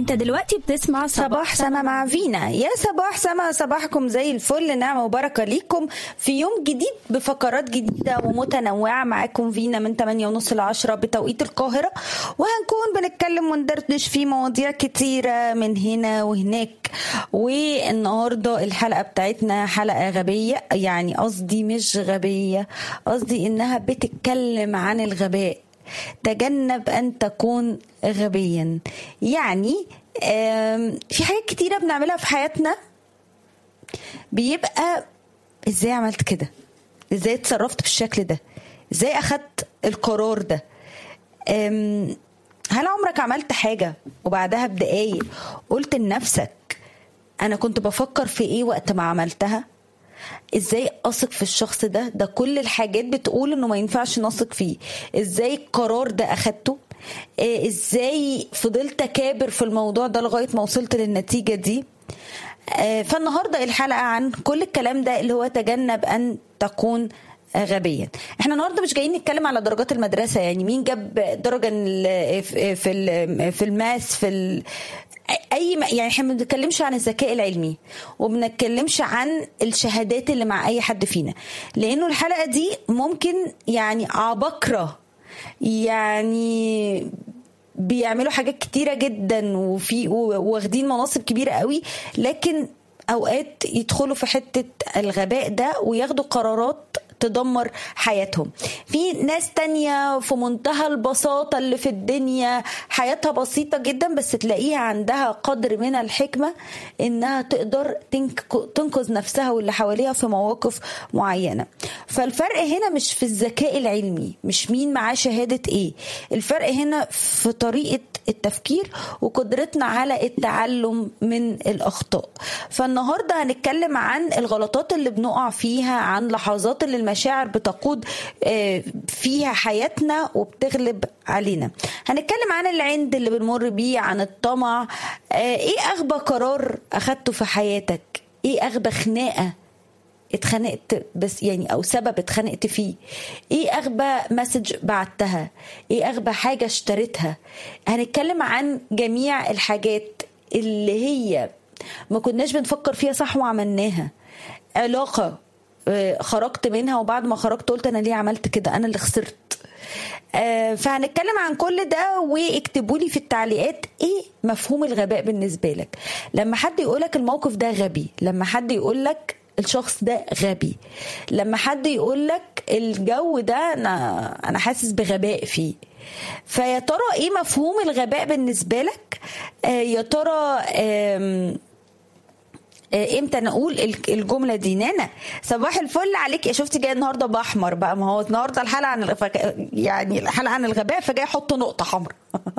انت دلوقتي بتسمع صباح سما مع فينا يا صباح سما صباحكم زي الفل نعمة وبركة ليكم في يوم جديد بفقرات جديدة ومتنوعة معاكم فينا من 8 ونص ل 10 بتوقيت القاهرة وهنكون بنتكلم وندردش في مواضيع كتيرة من هنا وهناك والنهاردة الحلقة بتاعتنا حلقة غبية يعني قصدي مش غبية قصدي انها بتتكلم عن الغباء تجنب ان تكون غبيا يعني في حاجات كتيرة بنعملها في حياتنا بيبقى ازاي عملت كده ازاي اتصرفت بالشكل ده ازاي اخدت القرار ده هل عمرك عملت حاجة وبعدها بدقايق قلت لنفسك انا كنت بفكر في ايه وقت ما عملتها ازاي اثق في الشخص ده ده كل الحاجات بتقول انه ما ينفعش نثق فيه ازاي القرار ده اخدته إيه ازاي فضلت اكابر في الموضوع ده لغايه ما وصلت للنتيجه دي آه فالنهارده الحلقه عن كل الكلام ده اللي هو تجنب ان تكون غبيا احنا النهارده مش جايين نتكلم على درجات المدرسه يعني مين جاب درجه في في الماس في ال... اي يعني احنا ما بنتكلمش عن الذكاء العلمي وما بنتكلمش عن الشهادات اللي مع اي حد فينا لانه الحلقه دي ممكن يعني عبقره يعني بيعملوا حاجات كتيره جدا وفي واخدين مناصب كبيره قوي لكن اوقات يدخلوا في حته الغباء ده وياخدوا قرارات تدمر حياتهم في ناس تانية في منتهى البساطة اللي في الدنيا حياتها بسيطة جدا بس تلاقيها عندها قدر من الحكمة انها تقدر تنقذ نفسها واللي حواليها في مواقف معينة فالفرق هنا مش في الذكاء العلمي مش مين معاه شهادة ايه الفرق هنا في طريقة التفكير وقدرتنا على التعلم من الاخطاء فالنهارده هنتكلم عن الغلطات اللي بنقع فيها عن لحظات اللي المشاعر بتقود فيها حياتنا وبتغلب علينا هنتكلم عن العند اللي بنمر بيه عن الطمع ايه اغبى قرار اخدته في حياتك ايه اغبى خناقه اتخانقت بس يعني او سبب اتخانقت فيه ايه اغبى مسج بعتها ايه اغبى حاجه اشتريتها هنتكلم عن جميع الحاجات اللي هي ما كناش بنفكر فيها صح وعملناها علاقه خرجت منها وبعد ما خرجت قلت انا ليه عملت كده انا اللي خسرت فهنتكلم عن كل ده واكتبوا لي في التعليقات ايه مفهوم الغباء بالنسبه لك لما حد يقولك الموقف ده غبي لما حد يقولك الشخص ده غبي لما حد يقول لك الجو ده انا انا حاسس بغباء فيه فيا ترى ايه مفهوم الغباء بالنسبه لك آه يا ترى آه امتى نقول الجمله دي نانا صباح الفل عليك شفتي جاي النهارده باحمر بقى ما هو النهارده الحلقه عن الغ... يعني الحلقه عن الغباء فجاي احط نقطه حمراء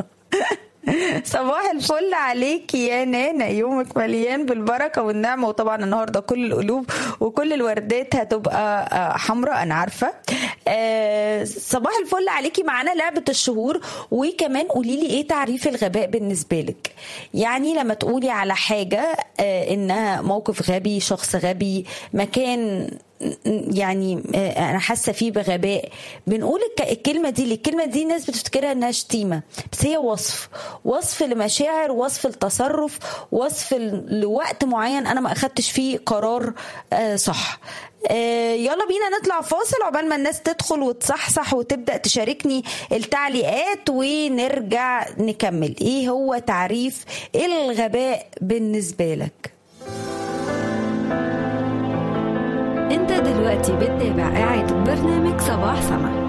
صباح الفل عليك يا نانا يومك مليان بالبركه والنعمه وطبعا النهارده كل القلوب وكل الوردات هتبقى حمراء انا عارفه صباح الفل عليكي معانا لعبه الشهور وكمان قولي لي ايه تعريف الغباء بالنسبه لك يعني لما تقولي على حاجه انها موقف غبي شخص غبي مكان يعني انا حاسه فيه بغباء بنقول الكلمه دي الكلمه دي الناس بتفتكرها انها شتيمه بس هي وصف وصف لمشاعر وصف لتصرف وصف لوقت معين انا ما اخدتش فيه قرار صح يلا بينا نطلع فاصل عقبال ما الناس تدخل وتصحصح وتبدا تشاركني التعليقات ونرجع نكمل ايه هو تعريف الغباء بالنسبه لك انت دلوقتي بتتابع إعادة برنامج صباح سما